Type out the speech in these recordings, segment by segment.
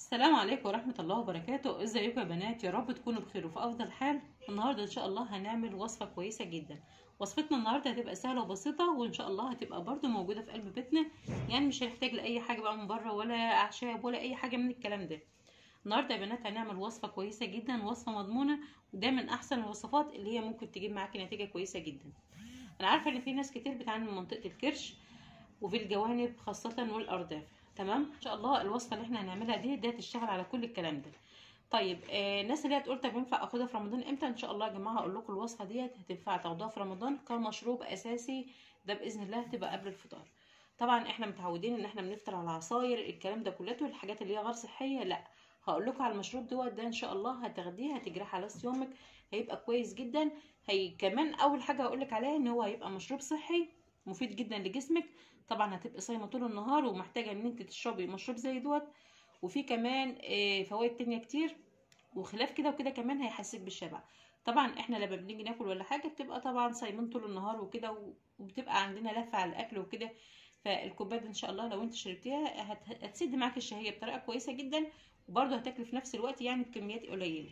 السلام عليكم ورحمة الله وبركاته ازيكم يا بنات يا رب تكونوا بخير وفي افضل حال النهاردة ان شاء الله هنعمل وصفة كويسة جدا وصفتنا النهاردة هتبقى سهلة وبسيطة وان شاء الله هتبقى برضو موجودة في قلب بيتنا يعني مش هنحتاج لاي حاجة بقى من بره ولا اعشاب ولا اي حاجة من الكلام ده النهاردة يا بنات هنعمل وصفة كويسة جدا وصفة مضمونة وده من احسن الوصفات اللي هي ممكن تجيب معاكي نتيجة كويسة جدا انا عارفة ان في ناس كتير بتعاني من منطقة الكرش وفي الجوانب خاصة والارداف تمام ان شاء الله الوصفه اللي احنا هنعملها دي دي هتشتغل على كل الكلام ده طيب آه الناس اللي هتقول طب ينفع اخدها في رمضان امتى ان شاء الله يا جماعه هقول لكم الوصفه ديت هتنفع تاخدوها في رمضان كمشروب اساسي ده باذن الله هتبقى قبل الفطار طبعا احنا متعودين ان احنا بنفطر على عصاير الكلام ده كلته الحاجات اللي هي غير صحيه لا هقول لكم على المشروب دوت ده ان شاء الله هتاخديه هتجرح على صيامك هيبقى كويس جدا هي كمان اول حاجه هقول لك عليها ان هو هيبقى مشروب صحي مفيد جدا لجسمك طبعا هتبقي صايمه طول النهار ومحتاجه ان انت تشربي مشروب زي دوت وفي كمان فوائد تانية كتير وخلاف كده وكده كمان هيحسسك بالشبع طبعا احنا لما بنيجي ناكل ولا حاجه بتبقى طبعا صايمين طول النهار وكده وبتبقى عندنا لفه على الاكل وكده فالكوبايه ان شاء الله لو انت شربتيها هتسد معاكي الشهيه بطريقه كويسه جدا وبرده هتاكلي في نفس الوقت يعني بكميات قليله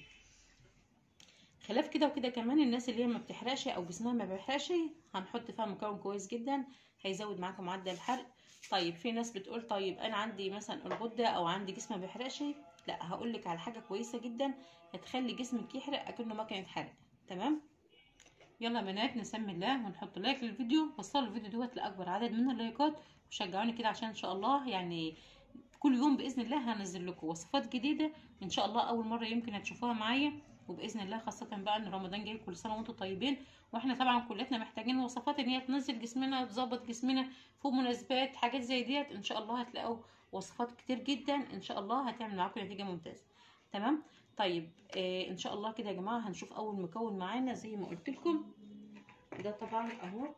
خلاف كده وكده كمان الناس اللي هي ما بتحرقش او جسمها ما بيحرقش هنحط فيها مكون كويس جدا هيزود معاكم معدل الحرق طيب في ناس بتقول طيب انا عندي مثلا الغده او عندي جسم ما بيحرقش لا هقول لك على حاجه كويسه جدا هتخلي جسمك يحرق اكنه مكنه حرق تمام يلا يا بنات نسمي الله ونحط لايك للفيديو وصلوا الفيديو دوت لاكبر عدد من اللايكات وشجعوني كده عشان ان شاء الله يعني كل يوم باذن الله هنزل لكم وصفات جديده ان شاء الله اول مره يمكن هتشوفوها معايا وباذن الله خاصه بقى ان رمضان جاي كل سنه وانتم طيبين واحنا طبعا كلنا محتاجين وصفات ان هي تنزل جسمنا تظبط جسمنا في مناسبات حاجات زي ديت ان شاء الله هتلاقوا وصفات كتير جدا ان شاء الله هتعمل معاكم نتيجه ممتازه تمام طيب آه ان شاء الله كده يا جماعه هنشوف اول مكون معانا زي ما قلت لكم ده طبعا اهوت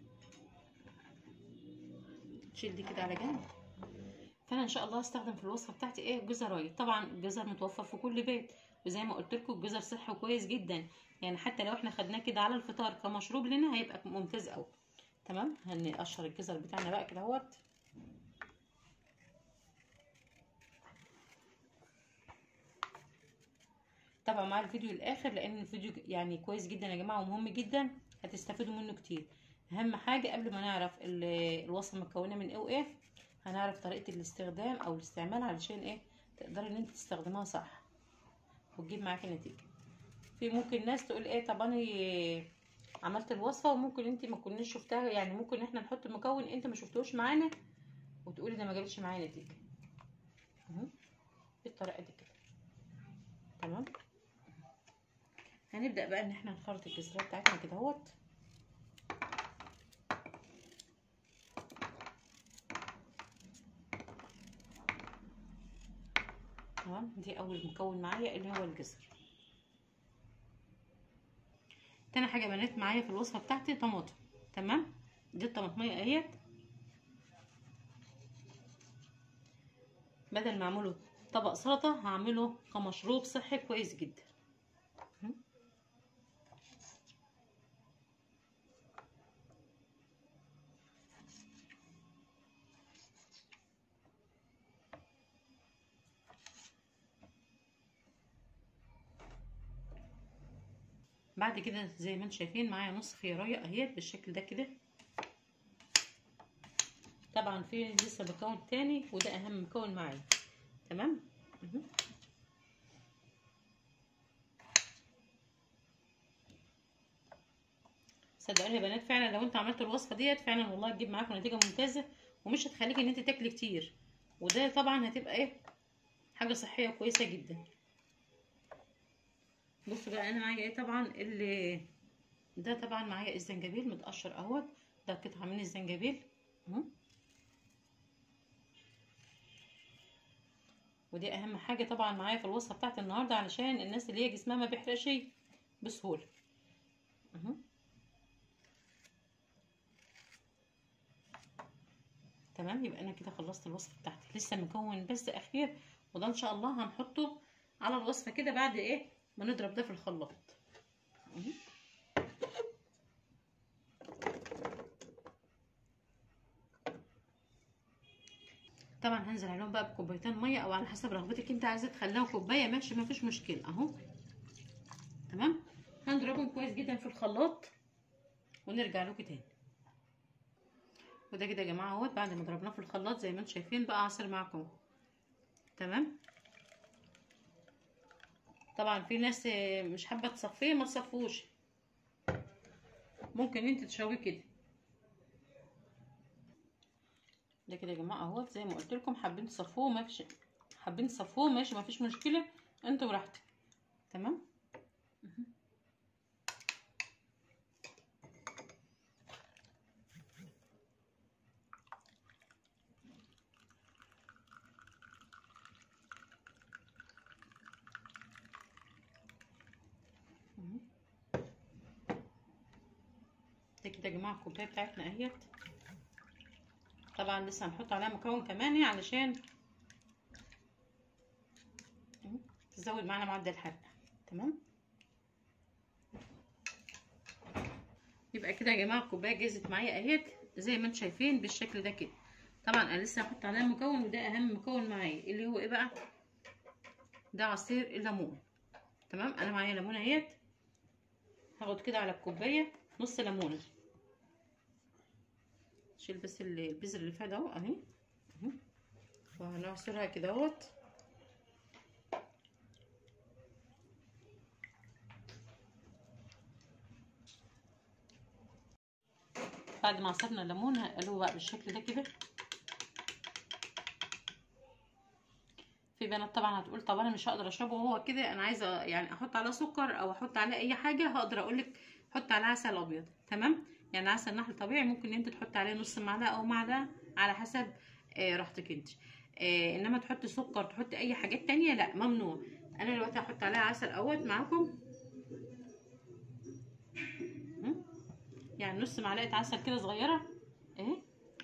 شدي كده على جنب فانا ان شاء الله هستخدم في الوصفه بتاعتي ايه جزرايه طبعا الجزر متوفر في كل بيت وزي ما قلت لكم الجزر صحي وكويس جدا يعني حتى لو احنا خدناه كده على الفطار كمشروب لنا هيبقى ممتاز قوي تمام هنقشر الجزر بتاعنا بقى كده اهوت تابعوا معايا الفيديو للاخر لان الفيديو يعني كويس جدا يا جماعه ومهم جدا هتستفيدوا منه كتير اهم حاجه قبل ما نعرف الوصفه مكونه من ايه وايه هنعرف طريقه الاستخدام او الاستعمال علشان ايه تقدري ان انت تستخدمها صح وتجيب معاكي نتيجه في ممكن ناس تقول ايه طب انا عملت الوصفه وممكن انت ما كناش شفتها يعني ممكن احنا نحط مكون انت ما شفتوش معانا وتقولي ده ما جابتش معايا نتيجه اهو بالطريقه دي كده تمام هنبدا بقى ان احنا نخرط الجزرات بتاعتنا كده اهوت تمام دي اول مكون معايا اللي هو الجزر تاني حاجه بنات معايا في الوصفه بتاعتي طماطم تمام دي الطماطميه اهيت بدل ما اعمله طبق سلطه هعمله كمشروب صحي كويس جدا بعد كده زي ما انتم شايفين معايا نص خيارية اهيت بالشكل ده كده طبعا في لسه مكون تاني وده اهم مكون معايا تمام صدقوني يا بنات فعلا لو انتوا عملتوا الوصفه ديت فعلا والله هتجيب معاكم نتيجه ممتازه ومش هتخليكي ان انت تاكلي كتير وده طبعا هتبقى ايه حاجه صحيه كويسه جدا بصوا بقى انا معايا ايه طبعا اللي ده طبعا معايا الزنجبيل متقشر اهوت ده قطعه من الزنجبيل اهو ودي اهم حاجه طبعا معايا في الوصفه بتاعت النهارده علشان الناس اللي هي جسمها ما بيحرقش بسهوله اهو تمام يبقى انا كده خلصت الوصفه بتاعتي لسه مكون بس اخير وده ان شاء الله هنحطه على الوصفه كده بعد ايه ما نضرب ده في الخلاط طبعا هنزل عليهم بقى بكوبايتين ميه او على حسب رغبتك انت عايزه تخليها كوبايه ماشي مفيش مشكله اهو تمام هنضربهم كويس جدا في الخلاط ونرجع لكم تاني وده كده يا جماعه اهوت بعد ما ضربناه في الخلاط زي ما انتم شايفين بقى عصير معاكم تمام طبعا في ناس مش حابه تصفيه ما تصفوش ممكن انت تشويه كده ده كده يا جماعه اهوت زي ما قلت لكم حابين تصفوه ما فيش حابين تصفوه ماشي ما فيش مشكله انتوا براحتك تمام ده كده يا جماعه الكوبايه بتاعتنا اهيت طبعا لسه هنحط عليها مكون كمان يعني علشان تزود معانا معدل الحرق تمام يبقى كده يا جماعه الكوبايه جهزت معايا اهيت زي ما انتم شايفين بالشكل ده كده طبعا انا لسه هحط عليها مكون وده اهم مكون معايا اللي هو ايه بقى ده عصير الليمون تمام انا معايا ليمونه اهيت هاخد كده على الكوبايه نص ليمونه شيل بس البذر اللي فيها ده اهو اهي وهنعصرها كده اهوت بعد ما عصرنا الليمون هنقلبه بقى بالشكل ده كده في بنات طبعا هتقول طب انا مش هقدر اشربه وهو كده انا عايزه يعني احط عليه سكر او احط عليه اي حاجه هقدر اقول لك حط عليه عسل ابيض تمام يعني عسل نحل طبيعي ممكن انت تحط عليه نص معلقه او معلقه على حسب آه راحتك انت آه انما تحطي سكر تحطي اي حاجات تانية لا ممنوع انا دلوقتي هحط عليها عسل اهوت معاكم يعني نص معلقه عسل كده صغيره اهي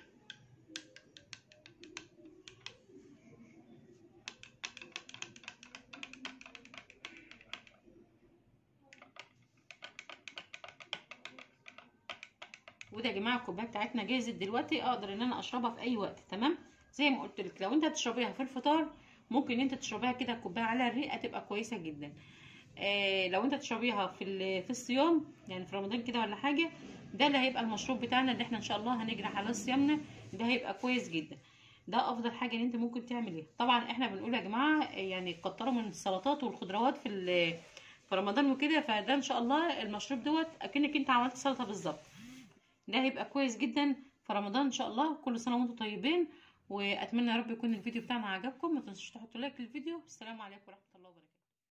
وده يا جماعه الكوبايه بتاعتنا جاهزه دلوقتي اقدر ان انا اشربها في اي وقت تمام زي ما قلت لك لو انت هتشربيها في الفطار ممكن انت تشربيها كده كوبايه على الريقه تبقى كويسه جدا آه لو انت تشربيها في في الصيام يعني في رمضان كده ولا حاجه ده اللي هيبقى المشروب بتاعنا اللي احنا ان شاء الله هنجرح على صيامنا ده هيبقى كويس جدا ده افضل حاجه ان انت ممكن تعمليها طبعا احنا بنقول يا جماعه يعني كتروا من السلطات والخضروات في في رمضان وكده فده ان شاء الله المشروب دوت اكنك انت عملت سلطه بالظبط ده هيبقى كويس جدا في رمضان ان شاء الله كل سنه وانتم طيبين واتمنى يا رب يكون الفيديو بتاعنا عجبكم ما تنسوش تحطوا لايك للفيديو السلام عليكم ورحمه الله وبركاته